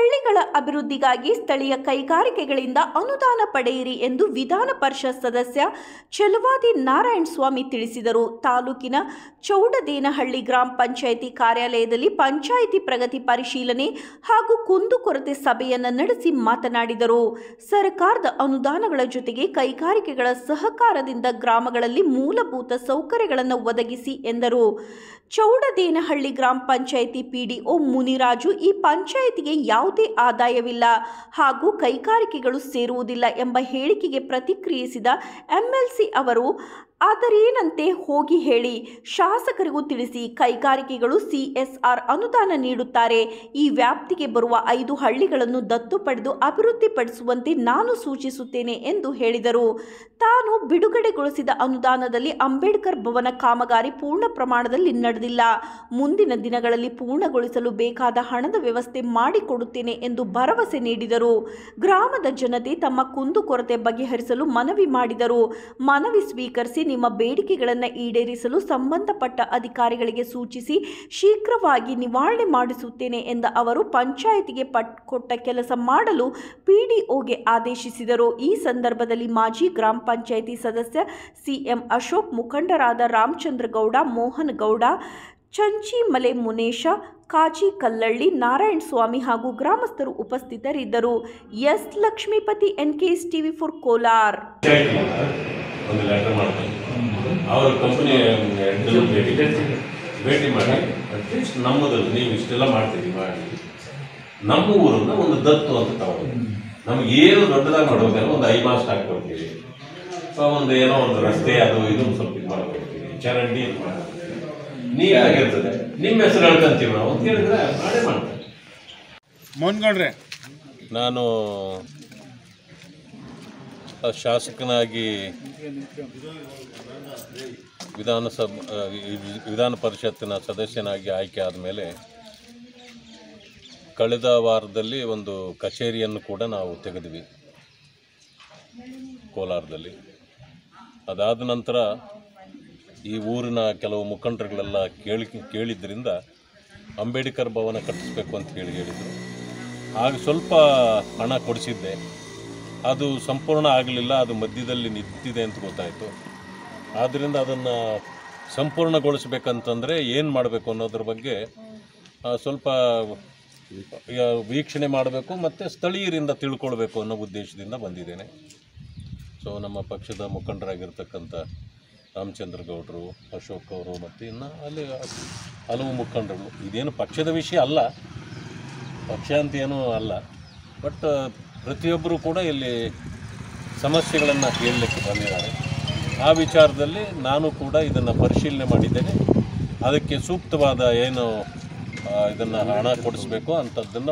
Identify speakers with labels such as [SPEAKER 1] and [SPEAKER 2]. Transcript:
[SPEAKER 1] ಹಳ್ಳಿಗಳ ಅಭಿವೃದ್ಧಿಗಾಗಿ ಸ್ಥಳೀಯ ಕೈಗಾರಿಕೆಗಳಿಂದ ಅನುದಾನ ಪಡೆಯಿರಿ ಎಂದು ವಿಧಾನ ಪರಿಷತ್ ಸದಸ್ಯ ಛಲವಾದಿ ನಾರಾಯಣ ಸ್ವಾಮಿ ತಿಳಿಸಿದರು ತಾಲೂಕಿನ ಚೌಡದೇನಹಳ್ಳಿ ಗ್ರಾಮ ಪಂಚಾಯಿತಿ ಕಾರ್ಯಾಲಯದಲ್ಲಿ ಪಂಚಾಯಿತಿ ಪ್ರಗತಿ ಪರಿಶೀಲನೆ ಹಾಗೂ ಕುಂದುಕೊರತೆ ಸಭೆಯನ್ನು ನಡೆಸಿ ಮಾತನಾಡಿದರು ಸರ್ಕಾರದ ಅನುದಾನಗಳ ಜೊತೆಗೆ ಕೈಗಾರಿಕೆಗಳ ಸಹಕಾರದಿಂದ ಗ್ರಾಮಗಳಲ್ಲಿ ಮೂಲಭೂತ ಸೌಕರ್ಯಗಳನ್ನು ಒದಗಿಸಿ ಎಂದರು ಚೌಡದೇನಹಳ್ಳಿ ಗ್ರಾಮ ಪಂಚಾಯಿತಿ ಪಿಡಿಒ ಮುನಿರಾಜು ಈ ಪಂಚಾಯಿತಿಗೆ ಯಾವುದೇ ಆದಾಯವಿಲ್ಲ ಹಾಗೂ ಕೈಗಾರಿಕೆಗಳು ಸೇರುವುದಿಲ್ಲ ಎಂಬ ಹೇಳಿಕೆಗೆ ಪ್ರತಿಕ್ರಿಯಿಸಿದ ಎಂಎಲ್ಸಿ ಅವರು ಆದರೇನಂತೆ ಹೋಗಿ ಹೇಳಿ ಶಾಸಕರಿಗೂ ತಿಳಿಸಿ ಕೈಗಾರಿಕೆಗಳು ಸಿಎಸ್ಆರ್ ಅನುದಾನ ನೀಡುತ್ತಾರೆ ಈ ವ್ಯಾಪ್ತಿಗೆ ಬರುವ ಐದು ಹಳ್ಳಿಗಳನ್ನು ದತ್ತು ಪಡೆದು ಅಭಿವೃದ್ಧಿಪಡಿಸುವಂತೆ ನಾನು ಸೂಚಿಸುತ್ತೇನೆ ಎಂದು ಹೇಳಿದರು ತಾನು ಬಿಡುಗಡೆಗೊಳಿಸಿದ ಅನುದಾನದಲ್ಲಿ ಅಂಬೇಡ್ಕರ್ ಭವನ ಕಾಮಗಾರಿ ಪೂರ್ಣ ಪ್ರಮಾಣದಲ್ಲಿ ನಡೆದಿಲ್ಲ ಮುಂದಿನ ದಿನಗಳಲ್ಲಿ ಪೂರ್ಣಗೊಳಿಸಲು ಬೇಕಾದ ಹಣದ ವ್ಯವಸ್ಥೆ ಮಾಡಿಕೊಡುತ್ತೇನೆ ಎಂದು ಭರವಸೆ ನೀಡಿದರು ಗ್ರಾಮದ ಜನತೆ ತಮ್ಮ ಕುಂದುಕೊರತೆ ಬಗೆಹರಿಸಲು ಮನವಿ ಮಾಡಿದರು ಮನವಿ ಸ್ವೀಕರಿಸಿ ನಿಮ್ಮ ಬೇಡಿಕೆಗಳನ್ನು ಈಡೇರಿಸಲು ಸಂಬಂಧಪಟ್ಟ ಅಧಿಕಾರಿಗಳಿಗೆ ಸೂಚಿಸಿ ಶೀಘ್ರವಾಗಿ ನಿವಾರಣೆ ಮಾಡಿಸುತ್ತೇನೆ ಎಂದ ಅವರು ಪಂಚಾಯಿತಿಗೆ ಪಟ್ ಕೊಟ್ಟ ಕೆಲಸ ಮಾಡಲು ಪಿಡಿಒಗೆ ಆದೇಶಿಸಿದರು ಈ ಸಂದರ್ಭದಲ್ಲಿ ಮಾಜಿ ಗ್ರಾಮ ಪಂಚಾಯಿತಿ ಸದಸ್ಯ ಸಿಎಂ ಅಶೋಕ್ ಮುಖಂಡರಾದ ರಾಮಚಂದ್ರ ಗೌಡ ಮೋಹನ್ ಗೌಡ ಚಂಚಿಮಲೆ ಮುನೇಶ ಕಾಜಿ ಕಲ್ಲಳ್ಳಿ ನಾರಾಯಣ ಸ್ವಾಮಿ ಹಾಗೂ ಗ್ರಾಮಸ್ಥರು ಉಪಸ್ಥಿತರಿದ್ದರು S Lakshmipathi N K S TV for Kolar
[SPEAKER 2] ಒಂದು ಲೆಟರ್ ಮಾಡ್ತಾರೆ ಅವ್ರ ಕಂಪನಿ ಭೇಟಿ ಭೇಟಿ ಮಾಡಿ ಅಟ್ಲೀಸ್ಟ್ ನಮ್ಮದಲ್ಲಿ ನೀವು ಇಷ್ಟೆಲ್ಲ ಮಾಡ್ತೀರಿ ಮಾಡಿ ನಮ್ಮ ಊರನ್ನ ಒಂದು ದತ್ತು ಅಂತ ತಗೊಂಡು ನಮ್ಗೆ ಏನು ದೊಡ್ಡದಾಗಿ ಮಾಡೋದಿಲ್ಲ ಒಂದು ಐ ಮಾಸ್ಟ್ ಹಾಕೊಡ್ತೀವಿ ಸೊ ಒಂದು ಏನೋ ಒಂದು ರಸ್ತೆ ಅದು ಇದು ಒಂದು ಸ್ವಲ್ಪ ಇದು ಮಾಡ್ಕೊಡ್ತೀವಿ ಚರಂಡಿ ಇದು ಮಾಡ್ಕೊಡ್ತೀವಿ ನೀರಾಗಿರ್ತದೆ ನಿಮ್ಮ ಹೆಸರು ಹೇಳ್ಕೊಂತೀವಿ ನಾವು ಅಂತ ಹೇಳಿದ್ರೆ ಮಾಡೇ ಮಾಡ್ತಾರೆ
[SPEAKER 3] ಮೋಹನ್ಗೌಡ್ರೆ
[SPEAKER 2] ನಾನು ಶಾಸಕನಾಗಿ ವಿಧಾನಸಭೆ ವಿಧಾನ ಪರಿಷತ್ತಿನ ಸದಸ್ಯನಾಗಿ ಆಯ್ಕೆ ಆದಮೇಲೆ ಕಳೆದ ವಾರದಲ್ಲಿ ಒಂದು ಕಚೇರಿಯನ್ನು ಕೂಡ ನಾವು ತೆಗೆದ್ವಿ ಕೋಲಾರದಲ್ಲಿ ಅದಾದ ನಂತರ ಈ ಊರಿನ ಕೆಲವು ಮುಖಂಡರುಗಳೆಲ್ಲ ಕೇಳಿ ಕೇಳಿದ್ದರಿಂದ ಅಂಬೇಡ್ಕರ್ ಭವನ ಕಟ್ಟಿಸ್ಬೇಕು ಅಂತ ಹೇಳಿ ಹೇಳಿದರು ಆಗ ಸ್ವಲ್ಪ ಹಣ ಕೊಡಿಸಿದ್ದೆ ಅದು ಸಂಪೂರ್ಣ ಆಗಲಿಲ್ಲ ಅದು ಮಧ್ಯದಲ್ಲಿ ನಿಂತಿದೆ ಅಂತ ಗೊತ್ತಾಯಿತು ಆದ್ದರಿಂದ ಅದನ್ನು ಸಂಪೂರ್ಣಗೊಳಿಸ್ಬೇಕಂತಂದರೆ ಏನು ಮಾಡಬೇಕು ಅನ್ನೋದ್ರ ಬಗ್ಗೆ ಆ, ಸ್ವಲ್ಪ ಯ- ವೀಕ್ಷಣೆ ಮಾಡಬೇಕು ಮತ್ತು ಸ್ಥಳೀಯರಿಂದ ತಿಳ್ಕೊಳ್ಬೇಕು ಅನ್ನೋ ಉದ್ದೇಶದಿಂದ ಬಂದಿದ್ದೇನೆ ಸೊ ನಮ್ಮ ಪಕ್ಷದ ಮುಖಂಡರಾಗಿರ್ತಕ್ಕಂಥ ರಾಮಚಂದ್ರ ಗೌಡರು ಅಶೋಕ್ ಅವರು ಮತ್ತು ಇನ್ನು ಅಲ್ಲಿ ಹಲವು ಮುಖಂಡರು ಇದೇನು ಪಕ್ಷದ ವಿಷಯ ಅಲ್ಲ ಪಕ್ಷ ಅಂತ ಏನೂ ಅಲ್ಲ ಬಟ್ ಪ್ರತಿಯೊಬ್ಬರು ಕೂಡ ಇಲ್ಲಿ ಸಮಸ್ಯೆಗಳನ್ನು ಹೇಳಲಿಕ್ಕೆ ಬಂದಿದ್ದಾರೆ ಆ ವಿಚಾರದಲ್ಲಿ ನಾನು ಕೂಡ ಇದನ್ನು ಪರಿಶೀಲನೆ ಮಾಡಿದ್ದೇನೆ ಅದಕ್ಕೆ ಸೂಕ್ತವಾದ ಏನು ಇದನ್ನು ಹಣ ಕೊಡಿಸ್ಬೇಕು ಅಂಥದ್ದನ್ನು